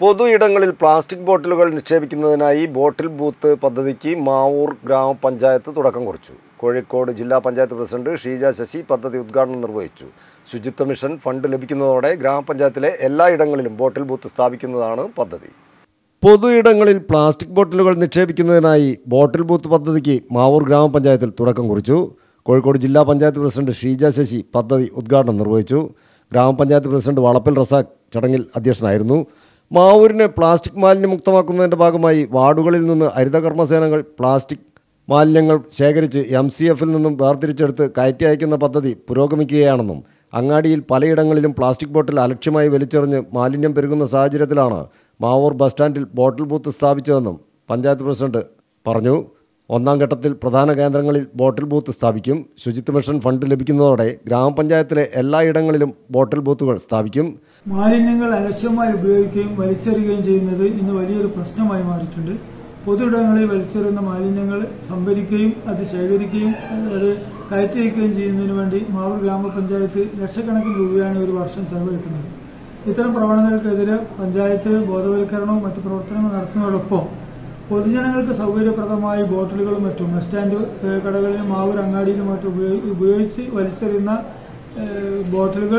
പൊതു ഇടങ്ങളിൽ പ്ലാസ്റ്റിക് ബോട്ടിലുകൾ നിക്ഷേപിക്കുന്നതിനായി ബോട്ടിൽ ബൂത്ത് പദ്ധതിക്ക് മാവൂർ ഗ്രാമപഞ്ചായത്ത് തുടക്കം കുറിച്ചു കോഴിക്കോട് ജില്ലാ പഞ്ചായത്ത് പ്രസിഡന്റ് ഷീജ ശശി പദ്ധതി ഉദ്ഘാടനം നിർവഹിച്ചു ശുചിത്വ മിഷൻ ഫണ്ട് ലഭിക്കുന്നതോടെ ഗ്രാമപഞ്ചായത്തിലെ എല്ലാ ഇടങ്ങളിലും ബോട്ടിൽ ബൂത്ത് സ്ഥാപിക്കുന്നതാണ് പദ്ധതി പൊതു ഇടങ്ങളിൽ പ്ലാസ്റ്റിക് ബോട്ടിലുകൾ നിക്ഷേപിക്കുന്നതിനായി ബോട്ടിൽ ബൂത്ത് പദ്ധതിക്ക് മാവൂർ ഗ്രാമപഞ്ചായത്തിൽ തുടക്കം കുറിച്ചു കോഴിക്കോട് ജില്ലാ പഞ്ചായത്ത് പ്രസിഡന്റ് ഷീജ ശശി പദ്ധതി ഉദ്ഘാടനം നിർവഹിച്ചു ഗ്രാമപഞ്ചായത്ത് പ്രസിഡന്റ് വളപ്പിൽ റസാഖ് ചടങ്ങിൽ അധ്യക്ഷനായിരുന്നു മാവൂരിനെ പ്ലാസ്റ്റിക് മാലിന്യം മുക്തമാക്കുന്നതിൻ്റെ ഭാഗമായി വാർഡുകളിൽ നിന്ന് ഹരിതകർമ്മസേനകൾ പ്ലാസ്റ്റിക് മാലിന്യങ്ങൾ ശേഖരിച്ച് എം സി എഫിൽ നിന്നും വേർതിരിച്ചെടുത്ത് കയറ്റി അയക്കുന്ന പദ്ധതി പുരോഗമിക്കുകയാണെന്നും അങ്ങാടിയിൽ പലയിടങ്ങളിലും പ്ലാസ്റ്റിക് ബോട്ടിൽ അലക്ഷ്യമായി വലിച്ചെറിഞ്ഞ് മാലിന്യം പെരുകുന്ന സാഹചര്യത്തിലാണ് മാവൂർ ബസ് സ്റ്റാൻഡിൽ ബോട്ടിൽ ബൂത്ത് സ്ഥാപിച്ചതെന്നും പഞ്ചായത്ത് പ്രസിഡന്റ് പറഞ്ഞു ഒന്നാം ഘട്ടത്തിൽ പ്രധാന കേന്ദ്രങ്ങളിൽ ബോട്ടിൽ ബൂത്ത് സ്ഥാപിക്കും ശുചിത്വ മിഷൻ ഫണ്ട് ലഭിക്കുന്നതോടെ ഗ്രാമപഞ്ചായത്തിലെ എല്ലായിടങ്ങളിലും ബോട്ടിൽ ബൂത്തുകൾ സ്ഥാപിക്കും മാലിന്യങ്ങൾ അലക്ഷ്യമായി ഉപയോഗിക്കുകയും വലിച്ചെറിയുകയും ചെയ്യുന്നത് ഇന്ന് വലിയൊരു പ്രശ്നമായി മാറിയിട്ടുണ്ട് പൊതുയിടങ്ങളിൽ വലിച്ചെറിയുന്ന മാലിന്യങ്ങൾ സംഭരിക്കുകയും അത് ശേഖരിക്കുകയും അത് കയറ്റിവയ്ക്കുകയും ചെയ്യുന്നതിന് വേണ്ടി മാവൂർ ഗ്രാമപഞ്ചായത്ത് ലക്ഷക്കണക്കിന് രൂപയാണ് ഒരു വർഷം ചെലവഴിക്കുന്നത് ഇത്തരം പ്രവണതകൾക്കെതിരെ പഞ്ചായത്ത് ബോധവൽക്കരണവും മറ്റു പ്രവർത്തനങ്ങൾ നടത്തുന്നതോടൊപ്പം പൊതുജനങ്ങൾക്ക് സൗകര്യപ്രദമായി ബോട്ടിലുകളും മറ്റും ബസ് സ്റ്റാൻഡ് ഏഹ്, കടകളിലും മാവൂർ അങ്ങാടിയിലും മറ്റും ഉപയോഗി- ഉപയോഗിച്ച് വലിച്ചെറിയുന്ന ഏഹ്, ബോട്ടിലുകൾ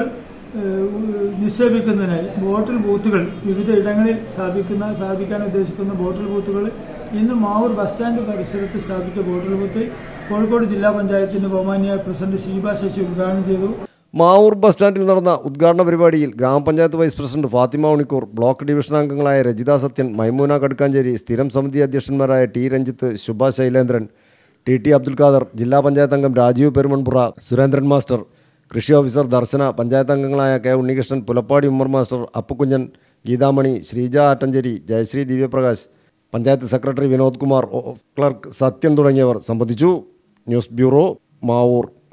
ഏഹ്, നിക്ഷേപിക്കുന്നതിനായി ബോട്ടിൽ ബൂത്തുകൾ വിവിധ ഇടങ്ങളിൽ സ്ഥാപിക്കുന്ന സ്ഥാപിക്കാൻ ഉദ്ദേശിക്കുന്ന ബോട്ടിൽ ബൂത്തുകൾ ഇന്ന് മാവൂർ ബസ് സ്റ്റാൻഡ് പരിസരത്ത് സ്ഥാപിച്ച ബോട്ടിൽ ബൂത്ത് കോഴിക്കോട് ജില്ലാ പഞ്ചായത്തിന്റെ ബഹുമാനിയായ പ്രസിഡന്റ് ഷീബ ശശി ഉദ്ഘാടനം ചെയ്തു മാവൂർ ബസ് സ്റ്റാൻഡിൽ നടന്ന ഉദ്ഘാടന പരിപാടിയിൽ ഗ്രാമപഞ്ചായത്ത് vice president Fathima Unikkoor block division അംഗങ്ങളായ രജിത സത്യൻ മൈമൂന കടുക്കാഞ്ചേരി സ്ഥിരം സമിതി അധ്യക്ഷന്മാരായ T Ranjith Shubha Shailendran T T Abdul Khader ജില്ലാ പഞ്ചായത്ത് അംഗം രാജീവ് പെരുമൺപുറ സുരേന്ദ്രൻ മാസ്റ്റർ കൃഷി ഓഫീസർ ദർശന പഞ്ചായത്ത് അംഗങ്ങളായ K Unnikrishnan Pulappadi Ummer master Appukkunjan Geethamani Sreeja Attancheri Jayasree Divyaprakash panchayat secretary Vinod Kumar ഓ- ക്ലർക്ക് സത്യൻ തുടങ്ങിയവർ സംബന്ധിച്ചു ന്യൂസ് ബ്യൂറോ മാവൂർ